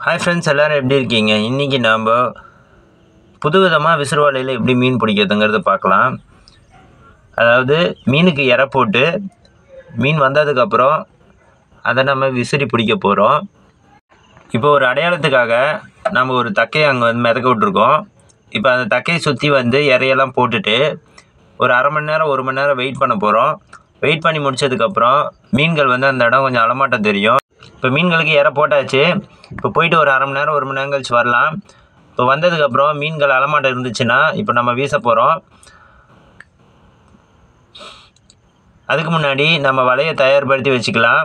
hi friends எல்லோரும் எப்படி இருக்கீங்க இன்றைக்கி நாம் புதுவிதமாக விசிறுவாலையில் எப்படி மீன் பிடிக்கிறதுங்கிறத பார்க்கலாம் அதாவது மீனுக்கு எரை போட்டு மீன் வந்ததுக்கப்புறம் அதை நம்ம விசிறி பிடிக்க போகிறோம் இப்போ ஒரு அடையாளத்துக்காக நம்ம ஒரு தக்கையை அங்கே வந்து மிதக்க விட்ருக்கோம் இப்போ அந்த தக்கையை சுற்றி வந்து இறையெல்லாம் போட்டுட்டு ஒரு அரை மணி நேரம் ஒரு மணி நேரம் வெயிட் பண்ண போகிறோம் வெயிட் பண்ணி முடிச்சதுக்கப்புறம் மீன்கள் வந்து அந்த இடம் கொஞ்சம் அலமாட்டம் தெரியும் இப்போ மீன்களுக்கு இறை போட்டாச்சு இப்போ போயிட்டு ஒரு அரை மணி நேரம் ஒரு மணி நேரம் கழிச்சு வரலாம் இப்போ வந்ததுக்கப்புறம் மீன்கள் அலமாட்டம் இருந்துச்சுன்னா இப்போ நம்ம வீச போகிறோம் அதுக்கு முன்னாடி நம்ம வலையை தயார்படுத்தி வச்சுக்கலாம்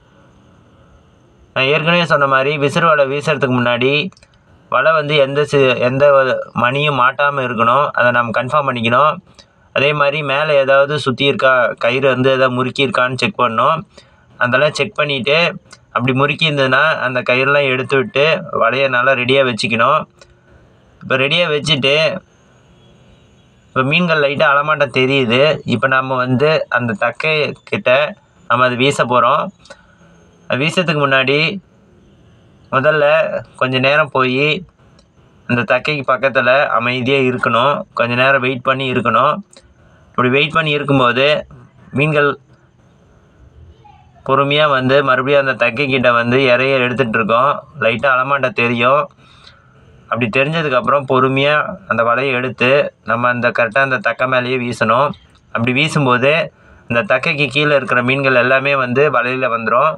நான் ஏற்கனவே சொன்ன மாதிரி விசிறு வலை வீசுறதுக்கு முன்னாடி வலை வந்து எந்த சி எந்த மணியும் மாட்டாமல் இருக்கணும் அதை நம்ம கன்ஃபார்ம் பண்ணிக்கணும் அதே மாதிரி மேலே ஏதாவது சுற்றி இருக்கா கயிறு வந்து எதாவது முறுக்கி இருக்கான்னு செக் பண்ணணும் அதெல்லாம் செக் பண்ணிவிட்டு அப்படி முறுக்கி இருந்ததுன்னா அந்த கயிறுலாம் எடுத்து விட்டு வலையை நல்லா ரெடியாக வச்சுக்கணும் இப்போ ரெடியாக வச்சுட்டு இப்போ மீன்கள் லைட்டாக அலமாட்டம் தெரியுது இப்போ நம்ம வந்து அந்த தக்கை கிட்ட நம்ம அது வீச போகிறோம் அது வீசத்துக்கு முன்னாடி முதல்ல கொஞ்ச நேரம் போய் அந்த தக்கைக்கு பக்கத்தில் அமைதியாக இருக்கணும் கொஞ்ச நேரம் வெயிட் பண்ணி இருக்கணும் இப்படி வெயிட் பண்ணி இருக்கும்போது மீன்கள் பொறுமையாக வந்து மறுபடியும் அந்த தக்கைக்கிட்ட வந்து இறைய எடுத்துகிட்டு இருக்கோம் லைட்டாக அலமாட்ட தெரியும் அப்படி தெரிஞ்சதுக்கப்புறம் பொறுமையாக அந்த வலையை எடுத்து நம்ம அந்த கரெக்டாக அந்த தக்கை மேலேயே வீசணும் அப்படி வீசும்போது இந்த தக்கைக்கு கீழே இருக்கிற மீன்கள் எல்லாமே வந்து வலையில் வந்துடும்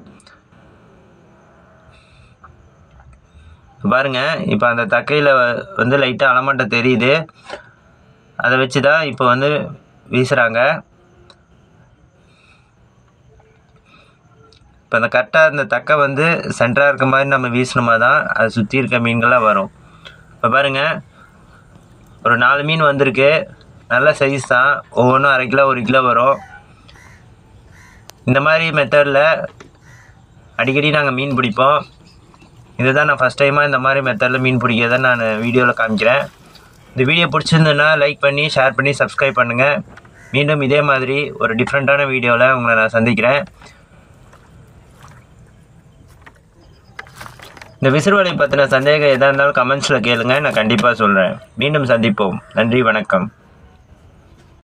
பாருங்க இப்போ அந்த தக்கையில் வந்து லைட்டாக அலமாட்டம் தெரியுது அதை வச்சு தான் இப்போ வந்து வீசுகிறாங்க இப்போ அந்த கரெக்டாக அந்த தக்கை வந்து சென்டராக இருக்க மாதிரி நம்ம வீசினோமா தான் அதை சுற்றி இருக்க மீன்கள்லாம் வரும் இப்போ பாருங்கள் ஒரு நாலு மீன் வந்திருக்கு நல்ல சைஸ் தான் ஒவ்வொன்றும் அரை கிலோ ஒரு கிலோ வரும் இந்த மாதிரி மெத்தடில் அடிக்கடி நாங்கள் மீன் பிடிப்போம் இதுதான் நான் ஃபஸ்ட் டைமாக இந்த மாதிரி மெத்தடில் மீன் பிடிக்கிறத நான் வீடியோவில் காமிக்கிறேன் இந்த வீடியோ பிடிச்சிருந்துன்னா லைக் பண்ணி ஷேர் பண்ணி சப்ஸ்கிரைப் பண்ணுங்கள் மீண்டும் இதே மாதிரி ஒரு டிஃப்ரெண்ட்டான வீடியோவில் உங்களை நான் சந்திக்கிறேன் இந்த விசிறுவலை பற்றின சந்தேகம் எதாக இருந்தாலும் கமெண்ட்ஸில் கேளுங்க நான் கண்டிப்பாக சொல்கிறேன் மீண்டும் சந்திப்போம் நன்றி வணக்கம்